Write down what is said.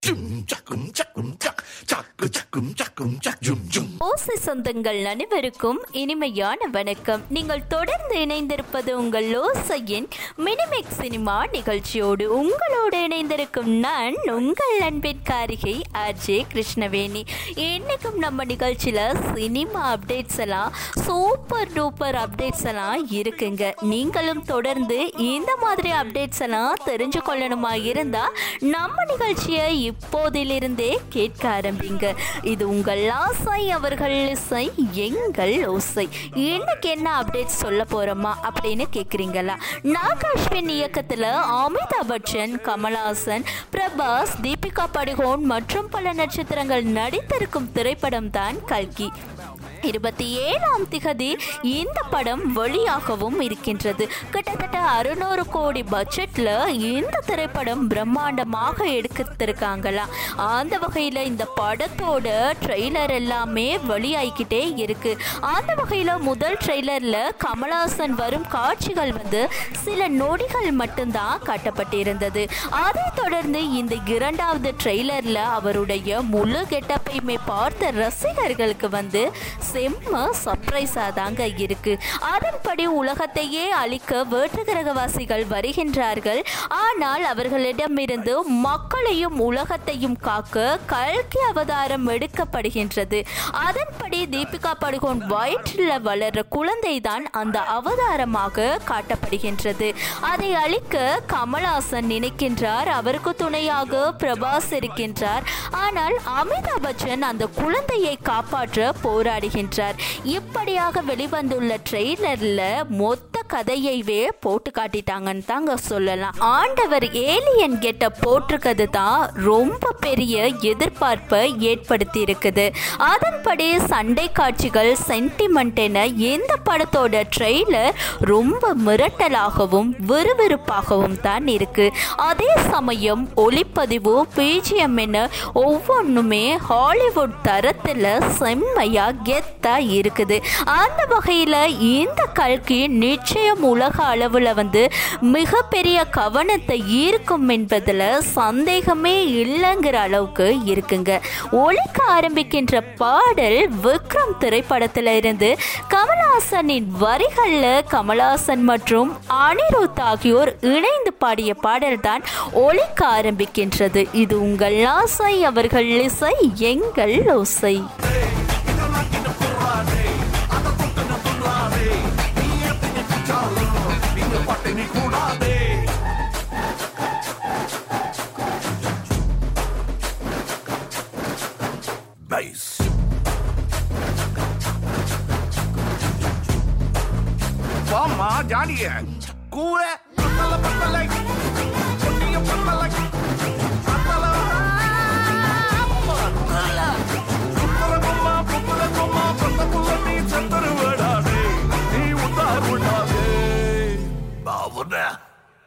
Jum jakum jakum jak jaku jakum jakum jak jum jum. ஓசை சொந்தங்கள் அனைவருக்கும் இனிமையான வணக்கம் நீங்கள் தொடர்ந்து இணைந்திருப்பது உங்கள் ஓசையின் மினிமிக் சினிமா நிகழ்ச்சியோடு உங்களோடு இணைந்திருக்கும் நான் உங்கள் அன்பின் காரிகை ஆர்ஜே கிருஷ்ணவேணி இன்னைக்கும் நம்ம நிகழ்ச்சியில் சினிமா அப்டேட்ஸ் எல்லாம் சூப்பர் டூப்பர் அப்டேட்ஸ் எல்லாம் இருக்குங்க நீங்களும் தொடர்ந்து இந்த மாதிரி அப்டேட்ஸ் எல்லாம் தெரிஞ்சு கொள்ளணுமா இருந்தா நம்ம நிகழ்ச்சியை இப்போதிலிருந்தே கேட்க ஆரம்பிங்க இது உங்கள் ஆசை அவர்கள் இசை எங்கள் ஓசை இன்னைக்கு என்ன அப்டேட் சொல்ல போறோமா அப்படின்னு கேக்குறீங்களா நாகாஸ்வின் இயக்கத்துல அமிதாப் பச்சன் கமல்ஹாசன் பிரபாஸ் தீபிகா படுகோன் மற்றும் பல நட்சத்திரங்கள் நடித்திருக்கும் திரைப்படம் தான் கல்கி இருபத்தி ஏழாம் திகதி இந்த படம் வெளியாகவும் இருக்கின்றது கிட்டத்தட்ட அறுநூறு கோடி பட்ஜெட்ல இந்த திரைப்படம் பிரம்மாண்டமாக எடுத்திருக்காங்களாம் அந்த வகையில் இந்த படத்தோட ட்ரெய்லர் எல்லாமே வெளியாகிக்கிட்டே இருக்கு அந்த வகையில் முதல் ட்ரெய்லரில் கமல்ஹாசன் வரும் காட்சிகள் வந்து சில நொடிகள் மட்டும்தான் காட்டப்பட்டிருந்தது அதைத் தொடர்ந்து இந்த இரண்டாவது ட்ரெய்லரில் அவருடைய முழு கெட்டப்பையுமே பார்த்த ரசிகர்களுக்கு வந்து செம்ம சர்ப்ரைஸாக தாங்க இருக்கு அதன்படி உலகத்தையே அழிக்க வேற்றுகிரகவாசிகள் வருகின்றார்கள் ஆனால் அவர்களிடமிருந்து மக்களையும் உலகத்தையும் காக்க கல்கி அவதாரம் எடுக்கப்படுகின்றது அதன்படி தீபிகா படுகோன் வயிற்றில் வளர்ற குழந்தை தான் அந்த அவதாரமாக காட்டப்படுகின்றது அதை அழிக்க கமல்ஹாசன் நினைக்கின்றார் அவருக்கு துணையாக பிரபாஸ் இருக்கின்றார் ஆனால் அமிதாப் பச்சன் அந்த குழந்தையை காப்பாற்ற போராடுகின்றார் இப்படியாக வெளிவந்துள்ள ட்ரெய்லர்ல மொத்த கதையவே போட்டு காட்டிட்டாங்கன்னு தாங்க சொல்லலாம் ஆண்டவர் ஏலியன் கெட்ட போட்டிருக்கிறது தான் ரொம்ப பெரிய எதிர்பார்ப்பை ஏற்படுத்தி இருக்குது அதன்படி சண்டை காட்சிகள் சென்டிமெண்ட் என இந்த படத்தோட ட்ரெய்லர் ரொம்ப மிரட்டலாகவும் விறுவிறுப்பாகவும் தான் இருக்கு அதே சமயம் ஒளிப்பதிவு பிஜிஎம் என ஒவ்வொன்றுமே ஹாலிவுட் தரத்தில் செம்மையா கெத்தா இருக்குது அந்த வகையில் இந்த கல்கி நிச்சயம் உலக அளவில் வந்து மிகப்பெரிய கவனத்தை ஈர்க்கும் என்பதில் சந்தேகமே இல்லைங்கிற அளவுக்கு இருக்குங்க ஒழிக்க ஆரம்பிக்கின்ற பாடல் விக்ரம் திரைப்படத்தில் இருந்து கமல்ஹாசனின் வரிகளில் கமல்ஹாசன் மற்றும் அனிருத் ஆகியோர் இணைந்து பாடிய பாடல்தான் ஒழிக்க ஆரம்பிக்கின்றது இது உங்கள் ஆசை அவர்கள் இசை எங்கள் ஓசை Bass. வாமா ஜாலிய கூற பத்தல பத்தலை